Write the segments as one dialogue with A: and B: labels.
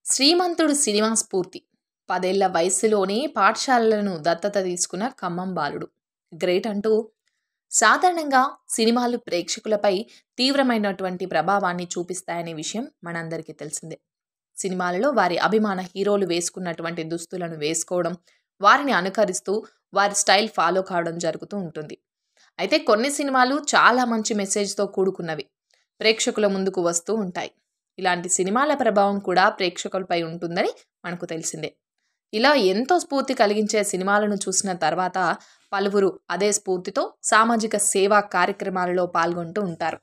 A: శ్రీమంతుడు cinema స్ఫూర్తి పదేళ్ల వయసులోనే పాఠశాలలను దత్తత తీసుకున్న ఖమ్మం బాలుడు గ్రేట్ అంటూ సాధారణంగా సినిమాలు ప్రేక్షకులపై తీవ్రమైనటువంటి ప్రభావాన్ని చూపిస్తాయనే విషయం మనందరికీ తెలిసిందే సినిమాలలో వారి అభిమాన హీరోలు వేసుకున్నటువంటి దుస్తులను వేసుకోవడం వారిని అనుకరిస్తూ వారి స్టైల్ ఫాలో కావడం జరుగుతూ ఉంటుంది అయితే కొన్ని సినిమాలు చాలా మంచి మెసేజ్తో కూడుకున్నవి ప్రేక్షకుల ముందుకు వస్తూ ఉంటాయి ఇలాంటి సినిమాల ప్రభావం కూడా ప్రేక్షకులపై ఉంటుందని మనకు తెలిసిందే ఇలా ఎంతో స్ఫూర్తి కలిగించే సినిమాలను చూసిన తర్వాత పలువురు అదే స్ఫూర్తితో సామాజిక సేవా కార్యక్రమాలలో పాల్గొంటూ ఉంటారు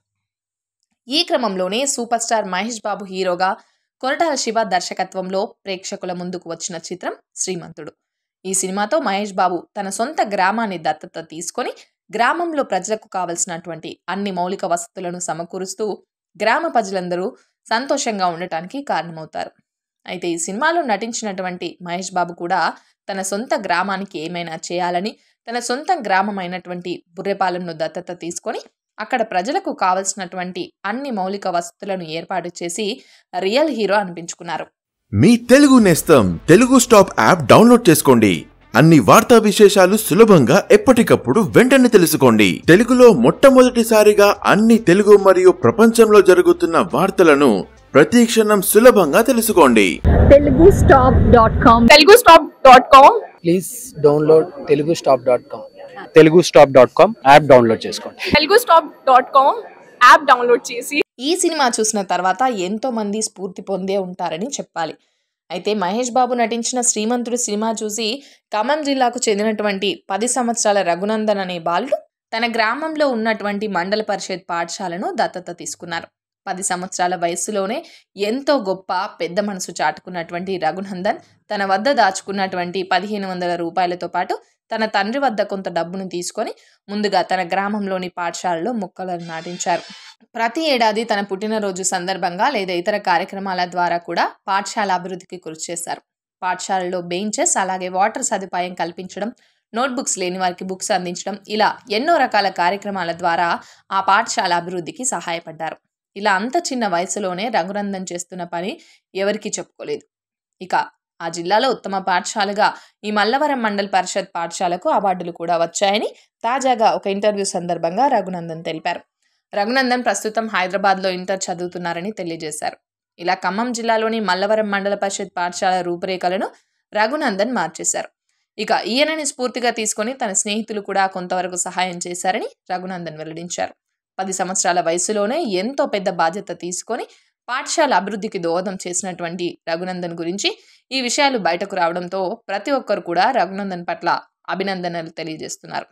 A: ఈ క్రమంలోనే సూపర్ స్టార్ మహేష్ బాబు హీరోగా కొరటాల శివ దర్శకత్వంలో ప్రేక్షకుల ముందుకు వచ్చిన చిత్రం శ్రీమంతుడు ఈ సినిమాతో మహేష్ బాబు తన సొంత గ్రామాన్ని దత్తత తీసుకొని గ్రామంలో ప్రజలకు కావలసినటువంటి అన్ని మౌలిక వసతులను సమకూరుస్తూ గ్రామ ప్రజలందరూ సంతోషంగా ఉండటానికి కారణమవుతారు అయితే ఈ సినిమాలో నటించినటువంటి మహేష్ బాబు కూడా తన సొంత గ్రామానికి ఏమైనా చేయాలని తన సొంత గ్రామం అయినటువంటి బుర్రెపాలెంను దత్తత తీసుకొని అక్కడ ప్రజలకు కావలసినటువంటి అన్ని మౌలిక వసతులను ఏర్పాటు చేసి రియల్ హీరో అనిపించుకున్నారు
B: మీ తెలుగు నేస్తం తెలుగు స్టాప్ యాప్ డౌన్లోడ్ చేసుకోండి అన్ని వార్తా విశేషాలు సులభంగా ఎప్పటికప్పుడు వెంటనే తెలుసుకోండి తెలుగులో మొట్టమొదటిసారిగా అన్ని తెలుగు మరియు ప్రపంచంలో జరుగుతున్న వార్తలను ప్రతి క్షణం సులభంగా తెలుసుకోండి
C: Telugu stop dot com
D: Telugu stop dot com
E: please download Telugu stop dot com Telugu stop dot com app download చేసుకోండి
D: Telugu stop dot com app download చేసి
A: ఈ సినిమా చూసిన తర్వాత ఎంతో మంది స్ఫూర్తి పొందే ఉంటారని చెప్పాలి అయితే మహేష్ బాబు నటించిన శ్రీమంతుడు సినిమా చూసి ఖమ్మం జిల్లాకు చెందినటువంటి పది సంవత్సరాల రఘునందన్ అనే బాలుడు తన గ్రామంలో ఉన్నటువంటి మండల పరిషత్ పాఠశాలను దత్తత తీసుకున్నారు పది సంవత్సరాల వయస్సులోనే ఎంతో గొప్ప పెద్ద మనసు చాటుకున్నటువంటి రఘునందన్ తన వద్ద దాచుకున్నటువంటి పదిహేను వందల రూపాయలతో పాటు తన తండ్రి వద్ద కొంత డబ్బును తీసుకొని ముందుగా తన గ్రామంలోని పాఠశాలలో మొక్కలను నాటించారు ప్రతి ఏడాది తన పుట్టినరోజు సందర్భంగా లేదా ఇతర కార్యక్రమాల ద్వారా కూడా పాఠశాల అభివృద్ధికి కృషి చేశారు పాఠశాలలో బెంచెస్ అలాగే వాటర్ సదుపాయం కల్పించడం నోట్బుక్స్ లేని వారికి బుక్స్ అందించడం ఇలా ఎన్నో రకాల కార్యక్రమాల ద్వారా ఆ పాఠశాల అభివృద్ధికి సహాయపడ్డారు ఇలా అంత చిన్న వయసులోనే రఘునందన్ చేస్తున్న పని ఎవరికీ చెప్పుకోలేదు ఇక ఆ జిల్లాలో ఉత్తమ పాఠశాలగా ఈ మల్లవరం మండల్ పరిషత్ పాఠశాలకు అవార్డులు కూడా వచ్చాయని తాజాగా ఒక ఇంటర్వ్యూ సందర్భంగా రఘునందన్ తెలిపారు రఘునందన్ ప్రస్తుతం హైదరాబాద్లో ఇంటర్ చదువుతున్నారని తెలియజేశారు ఇలా ఖమ్మం జిల్లాలోని మల్లవరం మండల పరిషత్ పాఠశాల రూపురేఖలను రఘునందన్ మార్చేశారు ఇక ఈయనని స్ఫూర్తిగా తీసుకొని తన స్నేహితులు కూడా కొంతవరకు సహాయం చేశారని రఘునందన్ వెల్లడించారు పది సంవత్సరాల వయసులోనే ఎంతో పెద్ద బాధ్యత తీసుకొని పాఠశాల అభివృద్ధికి దోహదం చేసినటువంటి రఘునందన్ గురించి ఈ విషయాలు బయటకు రావడంతో ప్రతి ఒక్కరు కూడా రఘునందన్ పట్ల అభినందనలు తెలియజేస్తున్నారు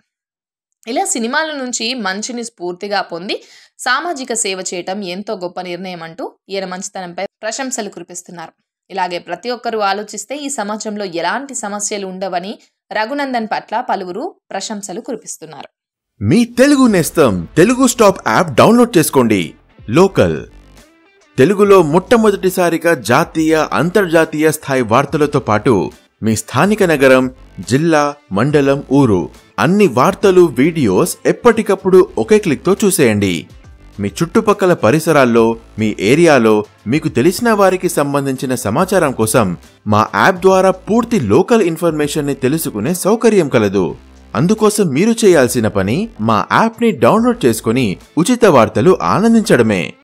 A: ఇలా సినిమాల నుంచి మంచిని స్ఫూర్తిగా పొంది సామాజిక సేవ చేయటం ఎంతో గొప్ప నిర్ణయం అంటూ ఈయన మంచితనంపై ప్రశంసలు కురిపిస్తున్నారు ఇలాగే ప్రతి ఒక్కరూ ఆలోచిస్తే ఈ సమాజంలో ఎలాంటి సమస్యలు ఉండవని రఘునందన్ పట్ల పలువురు ప్రశంసలు కురిపిస్తున్నారు
B: మీ తెలుగు నేస్తం తెలుగు స్టాప్ యాప్ డౌన్లోడ్ చేసుకోండి లోకల్ తెలుగులో మొట్టమొదటిసారిగా జాతీయ అంతర్జాతీయ స్థాయి వార్తలతో పాటు మీ స్థానిక నగరం జిల్లా మండలం ఊరు అన్ని వార్తలు వీడియోస్ ఎప్పటికప్పుడు ఒకే క్లిక్తో చూసేయండి మీ చుట్టుపక్కల పరిసరాల్లో మీ ఏరియాలో మీకు తెలిసిన వారికి సంబంధించిన సమాచారం కోసం మా యాప్ ద్వారా పూర్తి లోకల్ ఇన్ఫర్మేషన్ని తెలుసుకునే సౌకర్యం కలదు అందుకోసం మీరు చేయాల్సిన పని మా యాప్ని డౌన్లోడ్ చేసుకుని ఉచిత వార్తలు ఆనందించడమే